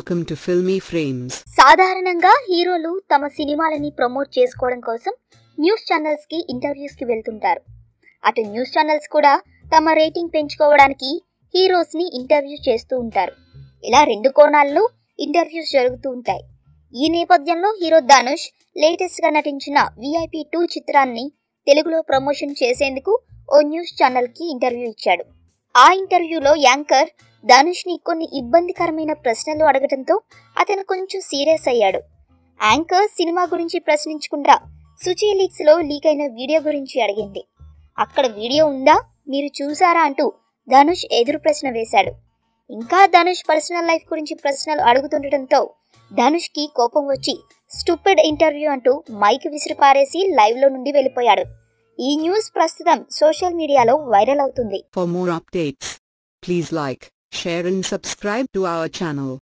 Welcome to Filmy Frames. సాధారణంగా హీరోలు తమ సినిమాలని ప్రమోట్ చేసుకోవడం కోసం న్యూస్ ఛానల్స్ కి ఇంటర్వ్యూస్ కి వెళ్తుంటారు అటు న్యూస్ ఛానల్స్ కూడా తమ రేటింగ్ పెంచుకోవడానికి హీరోస్ ని ఇంటర్వ్యూ చేస్తూ ఉంటారు ఇలా రెండు కోణాల్లో ఇంటర్వ్యూస్ జరుగుతూ ఉంటాయి ఈ నేపథ్యంలో హీరో ధనుష్ లేటెస్ట్ గా నటించిన విఐపి టూ చిత్రాన్ని తెలుగులో ప్రమోషన్ చేసేందుకు ఓ న్యూస్ ఛానల్ కి ఇంటర్వ్యూ ఇచ్చాడు ఆ ఇంటర్వ్యూలో యాంకర్ ధనుష్ ని కొన్ని ఇబ్బందికరమైన ప్రశ్నలు అడగడంతో అతను కొంచెం సీరియస్ అయ్యాడు యాంకర్ సినిమా గురించి ప్రశ్నించకుండా సుచి లీక్స్ లో లీక్ అయిన వీడియో గురించి అడిగింది అక్కడ వీడియో ఉందా మీరు చూసారా అంటూ ధనుష్ ఎదురు ప్రశ్న వేశాడు ఇంకా ధనుష్ పర్సనల్ లైఫ్ గురించి ప్రశ్నలు అడుగుతుండటంతో ధనుష్ కి కోపం వచ్చి స్టూపిడ్ ఇంటర్వ్యూ అంటూ మైక్ విసిరి పారేసి లైవ్ లో నుండి వెళ్ళిపోయాడు ఈ న్యూస్ ప్రస్తుతం సోషల్ మీడియాలో వైరల్ అవుతుంది For more updates, please like, share and subscribe to our channel.